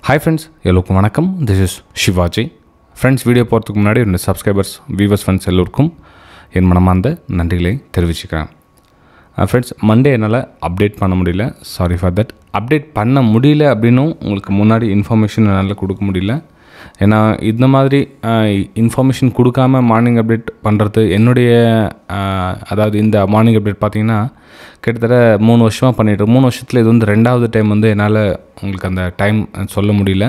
Hi friends எல்லோருக்கும் வணக்கம் this is Shivaji friends video போகிறதுக்கு முன்னாடி என்னோட சப்ஸ்கிரைபர்ஸ் வியூவர்ஸ் ஃப்ரெண்ட்ஸ் எல்லோருக்கும் என் மனமார்ந்த நன்றிகளை தெரிவிச்சுக்கிறேன் ஃப்ரெண்ட்ஸ் மண்டே என்னால் அப்டேட் பண்ண முடியல சாரி ஃபார் தட் அப்டேட் பண்ண முடியல அப்படின்னும் உங்களுக்கு முன்னாடி இன்ஃபர்மேஷன் என்னால் கொடுக்க முடியல ஏன்னா இந்த மாதிரி இன்ஃபர்மேஷன் கொடுக்காம மார்னிங் அப்டேட் பண்ணுறது என்னுடைய ஆஹ், அதாவது இந்த மார்னிங் அப்டேட் பார்த்தீங்கன்னா கிட்டத்தட்ட மூணு வருஷமாக பண்ணிட்டு மூணு வருஷத்தில் இது வந்து ரெண்டாவது டைம் வந்து என்னால் உங்களுக்கு அந்த டைம் சொல்ல முடியல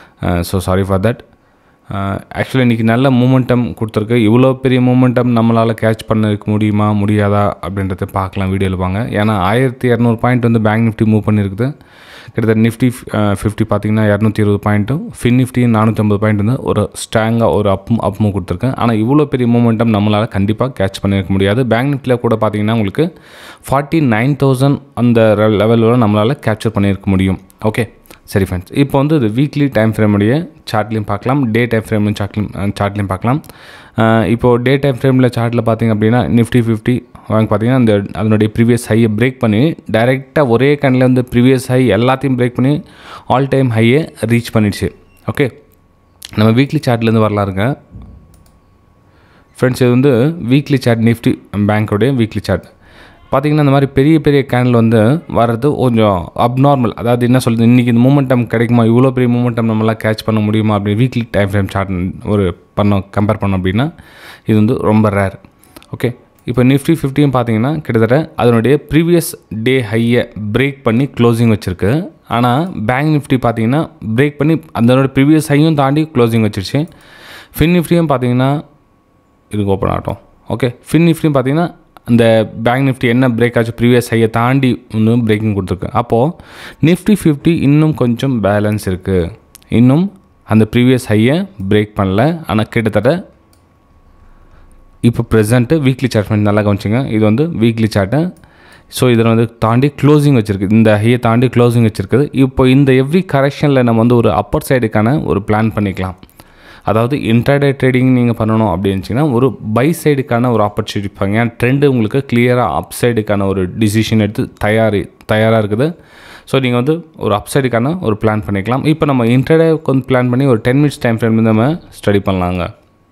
so sorry for that actually இன்றைக்கி நல்ல மூமெண்டம் கொடுத்துருக்கு இவ்வளோ பெரிய மூமெண்டம் நம்மளால் கேட்ச் பண்ணிருக்க முடியுமா முடியாதா அப்படின்றத பார்க்கலாம் வீடியோவில் வாங்க ஏன்னா ஆயிரத்தி இரநூறு பாயிண்ட் வந்து பேங்க் நிஃப்டி மூவ் பண்ணியிருக்குது கிட்டத்தட்ட நிஃப்டி ஃபிஃப்டி பார்த்தீங்கன்னா இரநூத்தி இருபது பாயிண்ட்டும் ஃபின் நிஃப்டி நானூற்றி ஐம்பது பாயிண்ட் வந்து ஒரு ஸ்ட்ராங்காக ஒரு அப் அப் மூவ் கொடுத்துருக்கேன் ஆனால் இவ்வளோ பெரிய மூமெண்டம் நம்மளால் கண்டிப்பாக கேட்ச் பண்ணியிருக்க முடியாது பேங்க் நிஃப்டியில் கூட பார்த்தீங்கன்னா உங்களுக்கு ஃபார்ட்டி நைன் தௌசண்ட் அந்த லெவலில் நம்மளால் கேப்சர் பண்ணியிருக்க முடியும் ஓகே சரி ஃப்ரெண்ட்ஸ் இப்போ வந்து இது வீக்லி டைம் ஃப்ரேமுடைய சார்ட்லையும் பார்க்கலாம் டே டைம் ஃப்ரேம்லையும் சார்ட்லையும் சார்ட்லையும் பார்க்கலாம் அஹ் இப்போது டே டைம் ஃப்ரேமில் சார்ட்டில் பார்த்தீங்க அப்படின்னா நிஃப்டி ஃபிஃப்டி வாங்க பார்த்தீங்கன்னா அந்த அதனுடைய ப்ரீவியஸ் ஹையை பிரேக் பண்ணி டைரெக்டாக ஒரே கண்ணில் வந்து ப்ரீவியஸ் ஹை எல்லாத்தையும் பிரேக் பண்ணி ஆல் டைம் ஹையை ரீச் பண்ணிடுச்சு ஓகே நம்ம வீக்லி சார்ட்லேருந்து வரலாருங்க ஃப்ரெண்ட்ஸ் இது வந்து வீக்லி சார்ட் நிஃப்டி பேங்க்கோடைய வீக்லி சார்ட் பார்த்தீங்கன்னா இந்த மாதிரி பெரிய பெரிய கேண்டில் வந்து வர்றது கொஞ்சம் அப்நார்மல் அதாவது என்ன சொல்கிறது இன்றைக்கி இந்த மூமெண்டம் கிடைக்குமா இவ்வளோ பெரிய மூமெண்டம் நம்மளால் கேட்ச் பண்ண முடியுமா அப்படி வீக்லி டைம் ஃப்ரேம் சார்ட் ஒரு பண்ணோம் கம்பேர் பண்ணோம் அப்படின்னா இது வந்து ரொம்ப ரேர் ஓகே இப்போ நிஃப்டி ஃபிஃப்டியும் பார்த்தீங்கன்னா கிட்டத்தட்ட அதனுடைய ப்ரீவியஸ் டே ஹையை பிரேக் பண்ணி க்ளோசிங் வச்சுருக்கு ஆனால் பேங்க் நிஃப்டி பார்த்தீங்கன்னா பிரேக் பண்ணி அதனோட ப்ரீவியஸ் ஹையும் தாண்டி க்ளோசிங் வச்சிருச்சு ஃபின் நிஃப்டியும் பார்த்தீங்கன்னா இதுக்கு ஓப்பன் ஆகட்டும் ஓகே ஃபின் நிஃப்டியும் பார்த்தீங்கன்னா அந்த பேங்க் நிஃப்டி என்ன பிரேக் ஆச்சு ப்ரீவியஸ் ஹையை தாண்டி இன்னும் பிரேக்கிங் கொடுத்துருக்கு அப்போது நிஃப்டி ஃபிஃப்டி இன்னும் கொஞ்சம் பேலன்ஸ் இருக்குது இன்னும் அந்த ப்ரீவியஸ் ஹையை பிரேக் பண்ணல ஆனால் கிட்டத்தட்ட இப்போ ப்ரெசென்ட்டு வீக்லி சார்ட் பண்ணி நல்லா கவனிச்சிங்க இது வந்து வீக்லி சார்ட்டு ஸோ இதில் வந்து தாண்டி க்ளோசிங் வச்சுருக்கு இந்த ஹையை தாண்டி க்ளோசிங் வச்சுருக்குது இப்போ இந்த எவ்ரி கரெக்ஷனில் நம்ம வந்து ஒரு அப்பர் சைடுக்கான ஒரு பிளான் பண்ணிக்கலாம் அதாவது இன்டர்டே ட்ரேடிங் நீங்கள் பண்ணணும் அப்படின்னு இருந்துச்சிங்கன்னா ஒரு பை சைடுக்கான ஒரு ஆப்பர்ச்சுனிட்டி இருப்பாங்க ஏன்னா ட்ரெண்டு உங்களுக்கு கிளியராக அப் சைடுக்கான ஒரு டிசிஷன் எடுத்து தயாரி தயாராக இருக்குது ஸோ நீங்கள் வந்து ஒரு அப் சைடுக்கான ஒரு பிளான் பண்ணிக்கலாம் இப்போ நம்ம இன்டர்டே வந்து பிளான் பண்ணி ஒரு டென் மினிட்ஸ் டைம் ஃப்ரேம் நம்ம ஸ்டடி பண்ணலாங்க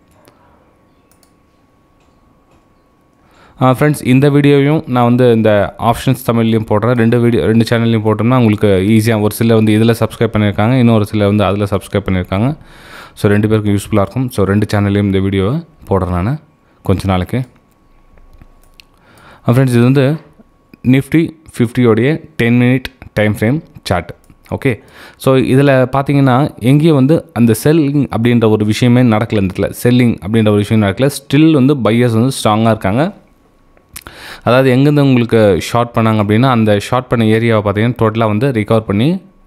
ஃப்ரெண்ட்ஸ் இந்த வீடியோவையும் நான் வந்து இந்த ஆப்ஷன்ஸ் தமிழ்லையும் போடுறேன் ரெண்டு வீடியோ ரெண்டு சேனல்லையும் போட்டோம்னா உங்களுக்கு ஈஸியாக ஒரு சில வந்து இதில் சப்ஸ்கிரைப் பண்ணியிருக்காங்க இன்னொரு சில வந்து அதில் சப்ஸ்கிரைப் பண்ணியிருக்காங்க ஸோ ரெண்டு பேருக்கும் யூஸ்ஃபுல்லாக இருக்கும் ஸோ ரெண்டு சேனல்லையும் இந்த வீடியோவை போடுறேன் நான் கொஞ்ச நாளைக்கு ஃப்ரெண்ட்ஸ் இது வந்து நிஃப்டி ஃபிஃப்டியோடைய ten minute time frame chart okay so இதில் பார்த்தீங்கன்னா எங்கேயும் வந்து அந்த செல்லிங் அப்படின்ற ஒரு விஷயமே நடக்கல இந்த இடத்துல செல்லிங் அப்படின்ற ஒரு விஷயம் நடக்கல ஸ்டில் வந்து பையர்ஸ் வந்து ஸ்ட்ராங்காக இருக்காங்க அதாவது எங்கேருந்து உங்களுக்கு ஷார்ட் பண்ணாங்க அப்படின்னா அந்த ஷார்ட் பண்ண ஏரியாவை பார்த்தீங்கன்னா டோட்டலாக வந்து ரிகவர் பண்ணி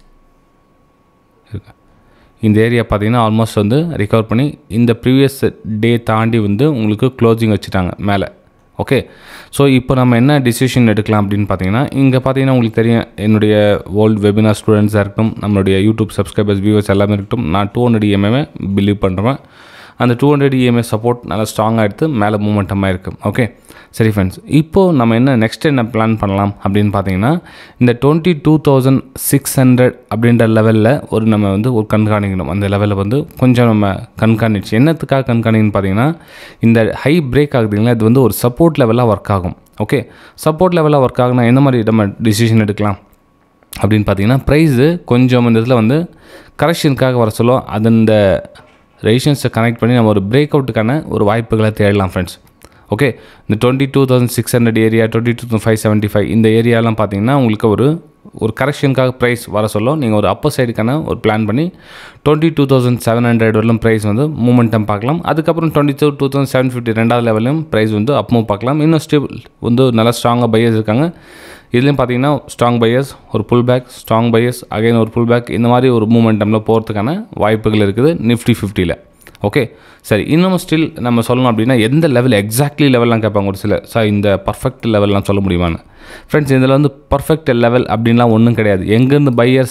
இருக்கு. இந்த ஏரியா பார்த்தீங்கன்னா ஆல்மோஸ்ட் வந்து ரிகவர் பண்ணி இந்த ப்ரீவியஸ் டே தாண்டி வந்து உங்களுக்கு க்ளோசிங் வச்சுட்டாங்க மேலே ஓகே ஸோ இப்போ நம்ம என்ன டிசிஷன் எடுக்கலாம் அப்படின்னு பார்த்தீங்கன்னா இங்கே பார்த்தீங்கன்னா உங்களுக்கு தெரியும் என்னுடைய ஓல்டு வெபினார் ஸ்டூடெண்ட்ஸாக இருக்கட்டும் நம்மளுடைய யூடியூப் சப்ஸ்கிரைபர்ஸ் வியூவர்ஸ் எல்லாமே இருக்கட்டும் நான் டூ ஹண்ட்ரட் இஎம்ஏ பிலீவ் பண்ணுறேன் அந்த டூ ஹண்ட்ரட் இஎம்ஏ சப்போர்ட் நல்லா ஸ்ட்ராங்காக எடுத்து மேலே மூமெண்டமாக இருக்குது ஓகே சரி ஃப்ரெண்ட்ஸ் இப்போது நம்ம என்ன நெக்ஸ்ட் என்ன பிளான் பண்ணலாம் அப்படின்னு பார்த்தீங்கன்னா இந்த twenty two thousand six hundred அப்படின்ற லெவலில் ஒரு நம்ம வந்து ஒரு கண்காணிக்கணும் அந்த லெவலில் வந்து கொஞ்சம் நம்ம கண்காணிச்சு என்னத்துக்காக கண்காணிக்கணும்னு பார்த்தீங்கன்னா இந்த ஹை பிரேக் ஆகுதுங்களா இது வந்து ஒரு சப்போர்ட் லெவலாக ஒர்க் ஆகும் ஓகே சப்போர்ட் லெவலாக ஒர்க் ஆகுனா எந்த மாதிரி நம்ம டிசிஷன் எடுக்கலாம் அப்படின்னு பார்த்தீங்கன்னா ப்ரைஸு கொஞ்சம் இந்த இதில் வந்து கரெக்ஷனுக்காக வர சொல்லும் அது இந்த ரெசிஷன்ஸை கனெக்ட் பண்ணி நம்ம ஒரு பிரேக் அவுட்டுக்கான ஒரு வாய்ப்புகளை தேடலாம் ஃப்ரெண்ட்ஸ் ஓகே இந்த twenty two thousand six hundred area twenty two thousand five seventy five இந்த ஏரியாலாம் பார்த்தீங்கன்னா உங்களுக்கு ஒரு ஒரு கரெக்ஷனுக்காக ப்ரைஸ் வர சொல்ல நீங்கள் ஒரு அப்பர் சைடுக்கான ஒரு பிளான் பண்ணி twenty two thousand seven hundred வரலும் ப்ரைஸ் வந்து மூமெண்டம் பார்க்கலாம் அதுக்கப்புறம் twenty two two thousand seven fifty ரெண்டாவது லெவலையும் ப்ரைஸ் வந்து அப் மூவ் பார்க்கலாம் இன்னும் ஸ்டேபிள் வந்து நல்லா ஸ்ட்ராங்காக பையர்ஸ் இருக்காங்க இதுலேயும் பார்த்தீங்கன்னா ஸ்ட்ராங் பையர்ஸ் ஒரு pull back strong buyers again ஒரு புல் பேக் இந்த மாதிரி ஒரு மூமெண்டமில் போகிறதுக்கான வாய்ப்புகள் இருக்குது நிஃப்டி ஃபிஃப்டியில் ஓகே சரி இன்னும் ஸ்டில் நம்ம சொல்லணும் அப்படின்னா எந்த லெவல் எக்ஸாக்ட்லி லெவல்லாம் கேட்பாங்க ஒரு சில சார் இந்த பர்ஃபெக்ட் லெவல்லாம் சொல்ல முடியுமான்னு ஃப்ரெண்ட்ஸ் இதில் வந்து பர்ஃபெக்ட் லெவல் அப்படின்லாம் ஒன்றும் கிடையாது எங்கேருந்து பையர்ஸ்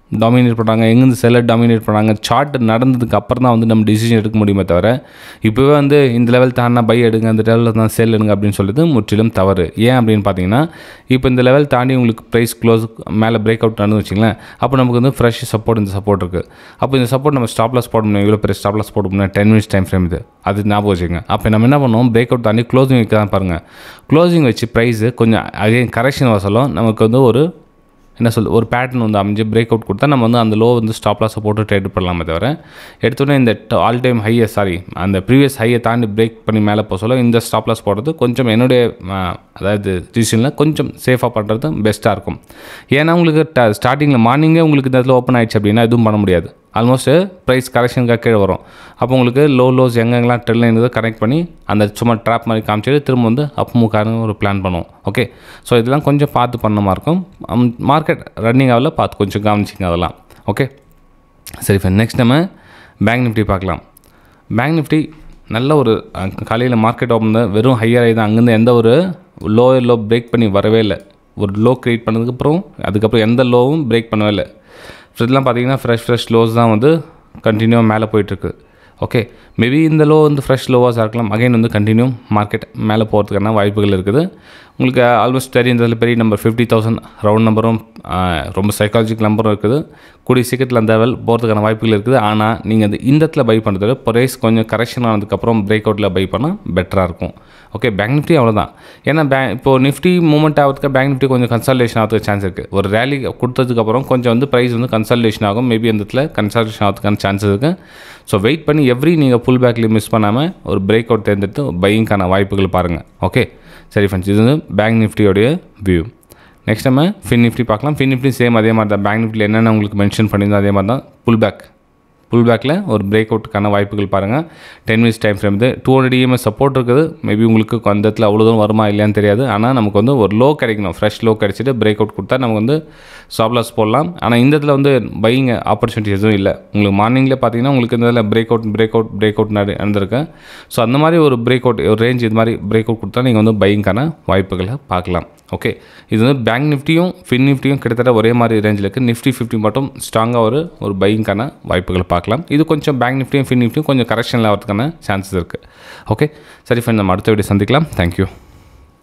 டாமினேட் பண்ணுறாங்க எங்கேருந்து செல்லர் டாமினேட் பண்ணுறாங்க சார்ட் நடந்ததுக்கு அப்புறம் தான் வந்து நம்ம டிசிஷன் எடுக்க முடியுமே தவிர இப்போவே வந்து இந்த லெவல் தாண்டினா பை எடுங்க இந்த லெவலில் தான் செல் எடுங்க அப்படின்னு சொல்லிட்டு முற்றிலும் தவறு ஏன் அப்படின்னு பார்த்தீங்கன்னா இப்போ இந்த லெவல் தாண்டி உங்களுக்கு ப்ரைஸ் க்ளோஸ் மேலே பிரேக் அவுட் நடந்து வச்சிங்களேன் அப்போ நமக்கு வந்து ஃப்ரெஷ் சப்போர்ட் இந்த சப்போர்ட் இருக்குது அப்போ இந்த சப்போர்ட் நம்ம ஸ்டாப் லாஸ் போட முடியும் இவ்வளோ பெரிய ஸ்டாப் லாஸ் போட முடியும் டென் மினிட்ஸ் டைம் ஃப்ரேம் இது அது ஞாபகம் வச்சுங்க அப்போ நம்ம என்ன பண்ணுவோம் பிரேக் அவுட் தாண்டி க்ளோசிங் வைக்க தான் பாருங்கள் க்ளோசிங் வச்சு ப்ரைஸு கொஞ்சம் அகைன் கரெக்ஷன் வசலும் நமக்கு வந்து ஒரு என்ன சொல் ஒரு பேட்டர்ன் வந்து அமைஞ்சு பிரேக் அவுட் கொடுத்தா நம்ம வந்து அந்த லோ வந்து ஸ்டாப் லாஸை போட்டு ட்ரேட் பண்ணலாமே தவிர எடுத்தோடனே இந்த ஆல் டைம் ஹையை சாரி அந்த ப்ரீவியஸ் ஹையை தாண்டி பிரேக் பண்ணி மேலே போக சொல்ல இந்த ஸ்டாப் லாஸ் போடுறது கொஞ்சம் என்னுடைய ஆ, அதாவது டிசிஷனில் கொஞ்சம் சேஃபாக பண்ணுறது பெஸ்ட்டாக இருக்கும் ஏன்னா உங்களுக்கு ஸ்டார்டிங்கில் மார்னிங்கே உங்களுக்கு இந்த இடத்துல ஓப்பன் ஆயிடுச்சு அப்படின்னா எதுவும் பண்ண முடியாது ஆல்மோஸ்ட் ப்ரைஸ் கரெக்ஷனுக்காக கீழே வரும் அப்போ உங்களுக்கு லோ லோஸ் எங்கெங்கெல்லாம் ட்ரெல் லைன் கனெக்ட் பண்ணி அந்த சும்மா ட்ராப் மாதிரி காமிச்சிட்டு திரும்ப வந்து அப் மூக்காருன்னு ஒரு பிளான் பண்ணுவோம் ஓகே ஸோ இதெல்லாம் கொஞ்சம் பார்த்து பண்ண மாதிரி இருக்கும் மார்க்கெட் ரன்னிங் ஆகல பார்த்து கொஞ்சம் கவனிச்சிங்க அதெல்லாம் ஓகே சரி ஃப்ரெண்ட் நெக்ஸ்ட் நம்ம பேங்க் நிஃப்டி பார்க்கலாம் பேங்க் நிஃப்டி நல்ல ஒரு காலையில் மார்க்கெட் ஓப்பன் தான் வெறும் ஹையர் ஆகி தான் அங்கேருந்து எந்த ஒரு லோ லோ பிரேக் பண்ணி வரவே இல்லை ஒரு லோ க்ரியேட் பண்ணதுக்கப்புறம் அதுக்கப்புறம் எந்த லோவும் பிரேக் பண்ணவே இல்லை ஃப்ரெஷ்லாம் பார்த்தீங்கன்னா ஃப்ரெஷ் ஃப்ரெஷ் லோஸ் தான் வந்து கண்டினியூவாக மேலே போயிட்டுருக்கு ஓகே மேபி இந்த லோ வந்து ஃப்ரெஷ் லோவாக இருக்கலாம் அகைன் வந்து கண்டினியூ மார்க்கெட் மேலே போகிறதுக்கான வாய்ப்புகள் இருக்குது உங்களுக்கு ஆல்மோஸ்ட் தெரியும் இதில் பெரிய நம்பர் ஃபிஃப்டி தௌசண்ட் ரவுண்ட் நம்பரும் ரொம்ப சைக்காலஜிக்கல் நம்பரும் இருக்குது கூடிய சீக்கிரத்தில் அந்த லெவல் போகிறதுக்கான வாய்ப்புகள் இருக்குது ஆனால் நீங்கள் அந்த இந்த இடத்துல பை பண்ணுறது ப்ரைஸ் கொஞ்சம் கரெக்ஷன் ஆனதுக்கப்புறம் பிரேக் அவுட்டில் பை பண்ணால் பெட்டராக இருக்கும் ஓகே பேங்க் நிஃப்டி அவ்வளோதான் ஏன்னா பேங்க் இப்போது நிஃப்டி மூவ்மெண்ட் ஆகிறதுக்கு பேங்க் நிஃப்டி கொஞ்சம் கன்சல்டேஷன் ஆகிறதுக்கு சான்ஸ் இருக்குது ஒரு ரேலி கொடுத்ததுக்கப்புறம் கொஞ்சம் வந்து ப்ரைஸ் வந்து கன்சல்டேஷன் ஆகும் மேபி அந்த இடத்துல கன்சல்டேஷன் ஆகிறதுக்கான சான்ஸ் இருக்குது ஸோ வெயிட் பண்ணி எவ்ரி நீங்கள் புல் பேக்லேயும் மிஸ் பண்ணாமல் ஒரு பிரேக் அவுட் தேர்ந்தெடுத்து பையிங்கான வாய்ப்புகள் பாருங்கள் ஓகே சரி ஃப்ரெண்ட்ஸ் இது வந்து பேங்க் நிஃப்டியோடைய வியூ நெக்ஸ்ட் நம்ம ஃபின் நிஃப்டி பார்க்கலாம் ஃபின் நிஃப்டி சேம் அதே மாதிரி தான் பேங்க் நிஃப்டியில் என்னென்ன உங்களுக்கு மென்ஷன் பண்ணியிருந்தோம் அதே மாதிரி தான் புல் பேக் புல் பேக்கில் ஒரு பிரேக் அவுட்டுக்கான வாய்ப்புகள் பாருங்கள் டென் மினிட்ஸ் டைம் ஃப்ரேம் இது டூ ஹண்ட்ரட் இஎம்எஸ் சப்போர்ட் இருக்குது மேபி உங்களுக்கு அந்த இடத்துல அவ்வளோ தூரம் வருமா இல்லையான்னு தெரியாது ஆனால் நமக்கு வந்து ஒரு லோ கிடைக்கணும் ஃப்ரெஷ் லோ கிடைச்சிட்டு பிரேக் அவுட் கொடுத்தா நமக்கு வந்து ஸ்டாப் லாஸ் போடலாம் ஆனால் இந்த இடத்துல வந்து பையிங் ஆப்பர்ச்சுனிட்டிஸ் எதுவும் இல்லை உங்களுக்கு மார்னிங்கில் பார்த்தீங்கன்னா உங்களுக்கு இந்த இதில் break out break out break out நடந்திருக்கு ஸோ அந்த மாதிரி ஒரு பிரேக் அவுட் ஒரு ரேஞ்ச் இது மாதிரி பிரேக் அவுட் கொடுத்தா நீங்கள் வந்து பையிங்கான வாய்ப்புகளை பார்க்கலாம் ஓகே இது வந்து பேங்க் நிஃப்டியும் ஃபின் நிஃப்டியும் கிட்டத்தட்ட ஒரே மாதிரி ரேஞ்சில் இருக்குது நிஃப்டி ஃபிஃப்டி மட்டும் ஸ்ட்ராங்காக ஒரு ஒரு பையிங்கான வாய்ப்புகளை பார்க்கலாம் இது கொஞ்சம் பேங்க் நிஃப்டியும் ஃபின் நிஃப்டியும் கொஞ்சம் கரெக்ஷனில் ஆகிறதுக்கான சான்சஸ் இருக்குது ஓகே சரி ஃப்ரெண்ட் நம்ம அடுத்த வீடியோ சந்திக்கலாம் தேங்க்யூ